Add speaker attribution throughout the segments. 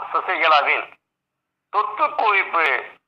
Speaker 1: சசிகலாவின் சொத்து குவிப்பு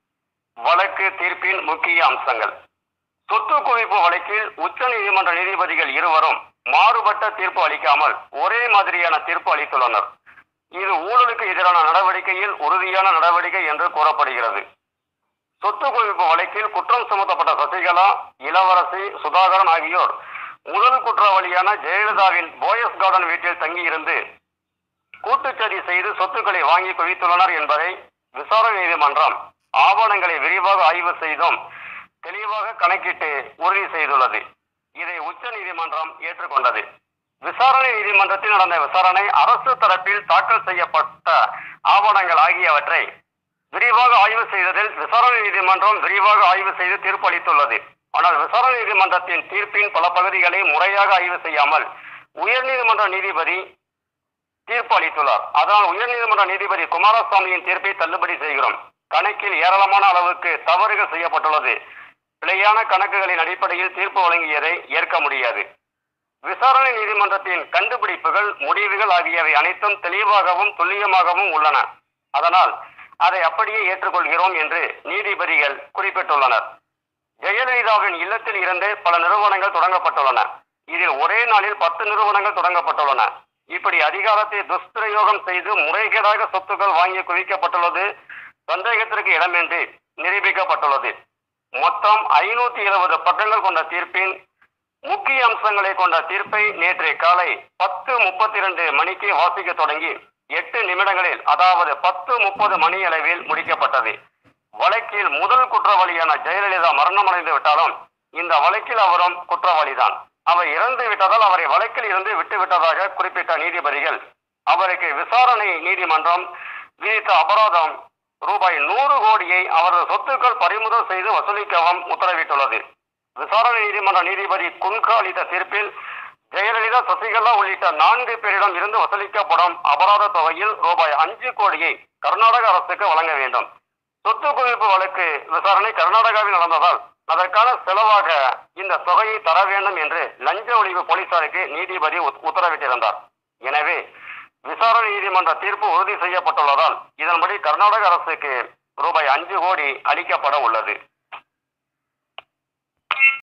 Speaker 1: வழக்கு தீர்ப்பின் முக்கிய அம்சங்கள் சொத்து குவிப்பு வழக்கில் உச்சநீதிமன்ற நீதிபதிகள் இருவரும் மாறுபட்ட தீர்ப்பு அளிக்காமல் ஒரே மாதிரியான தீர்ப்பு அளித்துள்ளனர் இது ஊழலுக்கு எதிரான நடவடிக்கையில் உறுதியான நடவடிக்கை என்று கூறப்படுகிறது சொத்து குவிப்பு வழக்கில் குற்றம் சுமத்தப்பட்ட சசிகலா இளவரசி சுதாகரன் ஆகியோர் முதல் குற்றவாளியான ஜெயலலிதாவின் போயஸ் கார்டன் வீட்டில் தங்கியிருந்து கூட்டுச்சதி செய்து சொத்துக்களை வாங்கி குவித்துள்ளனர் என்பதை விசாரணை நீதிமன்றம் ஆவணங்களை விரிவாக ஆய்வு செய்தும் தெளிவாக கணக்கிட்டு உறுதி செய்துள்ளது இதை உச்ச நீதிமன்றம் ஏற்றுக்கொண்டது விசாரணை நீதிமன்றத்தில் நடந்த விசாரணை அரசு தரப்பில் தாக்கல் செய்யப்பட்ட ஆவணங்கள் ஆகியவற்றை விரிவாக ஆய்வு செய்ததில் விசாரணை நீதிமன்றம் விரிவாக ஆய்வு செய்து தீர்ப்பு அளித்துள்ளது ஆனால் விசாரணை நீதிமன்றத்தின் தீர்ப்பின் பல பகுதிகளை முறையாக ஆய்வு செய்யாமல் உயர்நீதிமன்ற நீதிபதி தீர்ப்பு அளித்துள்ளார் அதனால் உயர்நீதிமன்ற நீதிபதி குமாரசாமியின் தீர்ப்பை தள்ளுபடி செய்கிறோம் கணக்கில் ஏராளமான அளவுக்கு தவறுகள் செய்யப்பட்டுள்ளது பிழையான கணக்குகளின் அடிப்படையில் தீர்ப்பு வழங்கியதை ஏற்க முடியாது விசாரணை நீதிமன்றத்தின் கண்டுபிடிப்புகள் முடிவுகள் ஆகியவை அனைத்தும் தெளிவாகவும் துல்லியமாகவும் உள்ளன அதனால் அதை அப்படியே ஏற்றுக்கொள்கிறோம் என்று நீதிபதிகள் குறிப்பிட்டுள்ளனர் ஜெயலலிதாவின் இல்லத்தில் இருந்தே பல நிறுவனங்கள் தொடங்கப்பட்டுள்ளன இதில் ஒரே நாளில் பத்து நிறுவனங்கள் தொடங்கப்பட்டுள்ளன இப்படி அதிகாரத்தை துஷ்பிரயோகம் செய்து முறைகேடாக சொத்துக்கள் வாங்கி குவிக்கப்பட்டுள்ளது சந்தேகத்திற்கு இடமின்றி நிரூபிக்கப்பட்டுள்ளது மொத்தம் ஐநூத்தி இருபது பக்கங்கள் கொண்ட தீர்ப்பின் முக்கிய அம்சங்களை கொண்ட தீர்ப்பை நேற்று காலை பத்து முப்பத்தி இரண்டு மணிக்கு வாசிக்க தொடங்கி எட்டு நிமிடங்களில் அதாவது பத்து முப்பது மணி அளவில் முடிக்கப்பட்டது வழக்கில் முதல் குற்றவாளியான ஜெயலலிதா மரணமடைந்து விட்டாலும் இந்த வழக்கில் அவரும் குற்றவாளிதான் அவர் இறந்து விட்டதால் அவரை வழக்கில் இருந்து விட்டு விட்டதாக குறிப்பிட்ட நீதிபதிகள் அவருக்கு விசாரணை நீதிமன்றம் விதித்த அபராதம் ரூபாய் நூறு கோடியை அவரது சொத்துக்கள் பறிமுதல் செய்து வசூலிக்கவும் உத்தரவிட்டுள்ளது விசாரணை நீதிமன்ற நீதிபதி குன்கா அளித்த தீர்ப்பில் ஜெயலலிதா சசிகலா உள்ளிட்ட நான்கு பேரிடம் இருந்து வசூலிக்கப்படும் அபராத தொகையில் ரூபாய் அஞ்சு கோடியை கர்நாடக அரசுக்கு வழங்க வேண்டும் சொத்து குவிப்பு வழக்கு விசாரணை கர்நாடகாவில் நடந்ததால் அதற்கான செலவாக இந்த தொகையை தர வேண்டும் என்று லஞ்ச ஒழிப்பு போலீசாருக்கு நீதிபதி உத்- உத்தரவிட்டிருந்தார் எனவே விசாரணை நீதிமன்ற தீர்ப்பு உறுதி செய்யப்பட்டுள்ளதால் இதன்படி கர்நாடக அரசுக்கு ரூபாய் அஞ்சு கோடி அளிக்கப்பட உள்ளது